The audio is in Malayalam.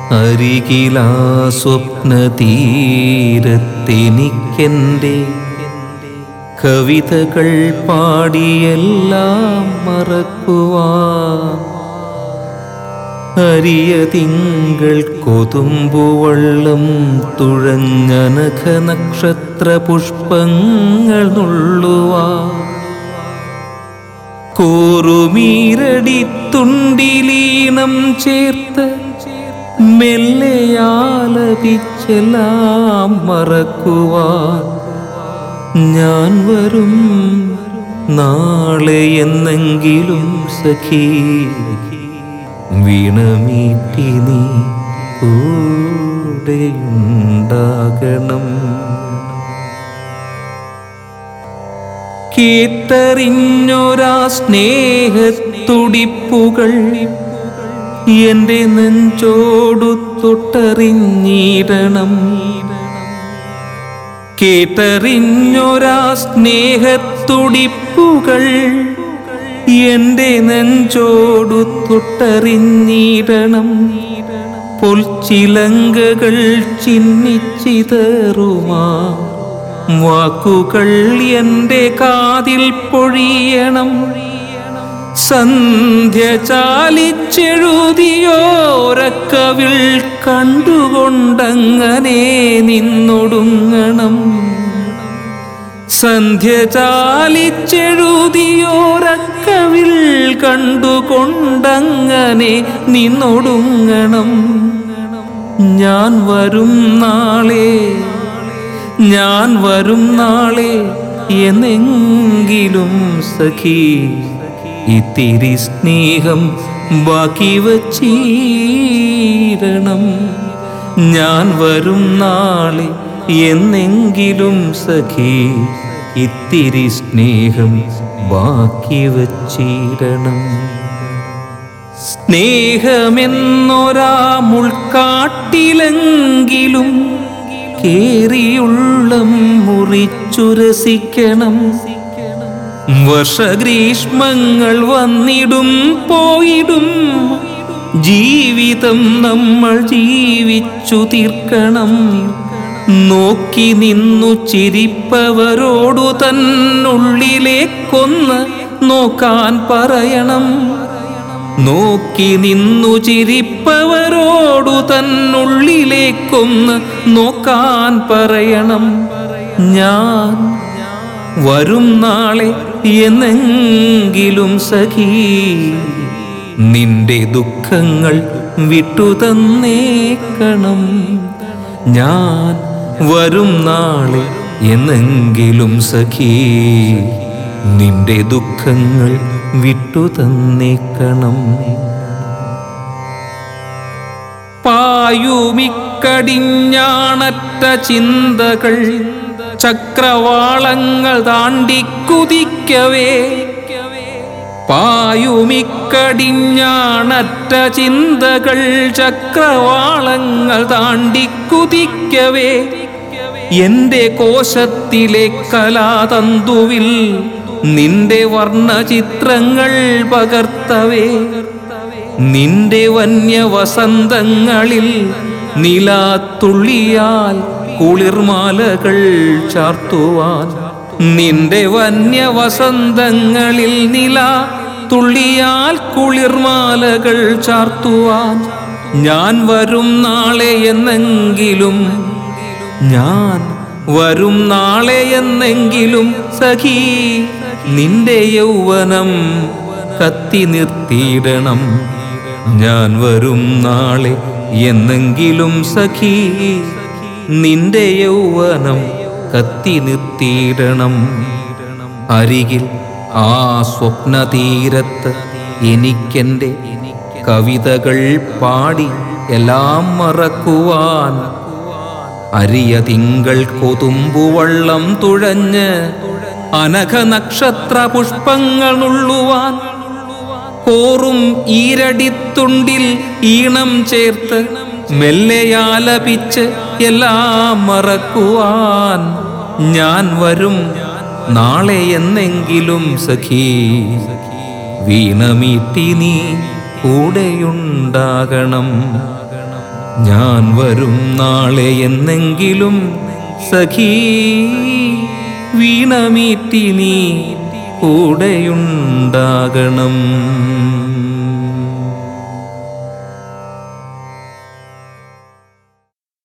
അരികിലാ സ്വപ്നതീരത്തെനിക്കെൻ്റെ കവിതകൾ പാടിയെല്ലാം മറക്കുവാൻ അരിയ തിങ്കൾ കൊതുമ്പുവള്ളം തുഴഞ്ഞനഘ നക്ഷത്ര പുഷ്പങ്ങൾ നുള്ളുവാ കൂറുമീരടി തുണ്ടിലീണം ചേർത്ത് മെല്ലെയാലപിച്ചെല്ലാം മറക്കുവാൻ ഞാൻ വരും നാളെ എന്നെങ്കിലും സഖി വീണമീട്ടി നീ കൂടെയുണ്ടാകണം കേട്ടറിഞ്ഞൊരാ സ്നേഹത്തുടിപ്പുകൾ എന്റെ നെഞ്ചോടു തൊട്ടറിഞ്ഞിടണം കേട്ടറിഞ്ഞൊരാ സ്നേഹത്തുടിപ്പുകൾ എന്റെ നെഞ്ചോടു തൊട്ടറിഞ്ഞിടണം പൊൽച്ചിലങ്കകൾ ചിന്നിച്ചിതറുമാ വാക്കുകൾ എന്റെ കാതിൽ പൊഴിയണം സന്ധ്യ ചാലിച്ചെഴുതിയോരക്കവിൽ കണ്ടുകൊണ്ടങ്ങനെ നിന്നൊടുങ്ങണം സന്ധ്യ ചാലിച്ചെഴുതിയോരക്കവിൽ കണ്ടുകൊണ്ടങ്ങനെ നിന്നൊടുങ്ങണം ഞാൻ വരും നാളെ ഞാൻ വരും നാളെ എന്നെങ്കിലും സഖി ഇത്തിരി സ്നേഹം ബാക്കി വച്ചീരണം ഞാൻ വരും നാളെ എന്നെങ്കിലും സഖി ഇത്തിരി സ്നേഹം ബാക്കി വച്ചിടണം സ്നേഹമെന്നൊരാ മുൾക്കാട്ടിലെങ്കിലും കേറിയുള്ളം മുറിച്ചുരസിക്കണം വർഷഗ്രീഷ്മങ്ങൾ വന്നിടും പോയിടും ജീവിതം നമ്മൾ ജീവിച്ചു തീർക്കണം നോക്കി നിന്നു ചിരിപ്പവരോടു തന്നുള്ളിലേക്കൊന്ന് നോക്കാൻ പറയണം നോക്കി നിന്നു ചിരിപ്പവരോടു തന്നുള്ളിലേക്കൊന്ന് നോക്കാൻ പറയണം ഞാൻ വരും നാളെ എന്നെങ്കിലും സഖി നിന്റെ ദുഃഖങ്ങൾ വിട്ടു തന്നേക്കണം ഞാൻ വരും നാളെ എന്നെങ്കിലും സഖി നിന്റെ ദുഃഖങ്ങൾ വിട്ടു തന്നേക്കണം പായുമിക്കടിഞ്ഞാണറ്റ ചിന്തകൾ ചക്രവാളങ്ങൾ താണ്ടിക്കുതിക്കവേ പായുമിക്കടിഞ്ഞാണറ്റ ചിന്തകൾ ചക്രവാളങ്ങൾ താണ്ടിക്കുതിക്കവേ എന്റെ കോശത്തിലെ കലാതന്തുവിൽ നിന്റെ വർണ്ണചിത്രങ്ങൾ പകർത്തവേ നിന്റെ വന്യവസന്തങ്ങളിൽ നിലാത്തുള്ളിയാൽ കുളിർമാലകൾ ചാർത്തുവാൻ നിന്റെ വന്യവസന്തങ്ങളിൽ നില തുള്ളിയാൽ കുളിർമാലകൾ ചാർത്തുവാൻ ഞാൻ വരും നാളെ എന്നെങ്കിലും ഞാൻ വരും നാളെ എന്നെങ്കിലും സഖി നിന്റെ യൗവനം കത്തി നിർത്തിയിടണം ഞാൻ വരും നാളെ എന്നെങ്കിലും സഖി നിന്റെ യൗവനം കത്തി നിർത്തിയിടണം അരികിൽ ആ സ്വപ്നതീരത്ത് എനിക്കെൻ്റെ കവിതകൾ പാടി എല്ലാം മറക്കുവാൻ അരിയ തിങ്കൾ കൊതുമ്പുവള്ളം തുഴഞ്ഞ് അനഘ നക്ഷത്ര പുഷ്പങ്ങൾ നുള്ളുവാൻ കോറും ഈരടിത്തുണ്ടിൽ ഈണം ചേർത്ത് മെല്ലെയാലപിച്ച് എല്ലാം മറക്കുവാൻ ഞാൻ വരും നാളെ എന്നെങ്കിലും സഖി വീണമീട്ടി നീ കൂടെയുണ്ടാകണം ഞാൻ വരും നാളെ എന്നെങ്കിലും സഖീ വീണമീറ്റി നീ കൂടെയുണ്ടാകണം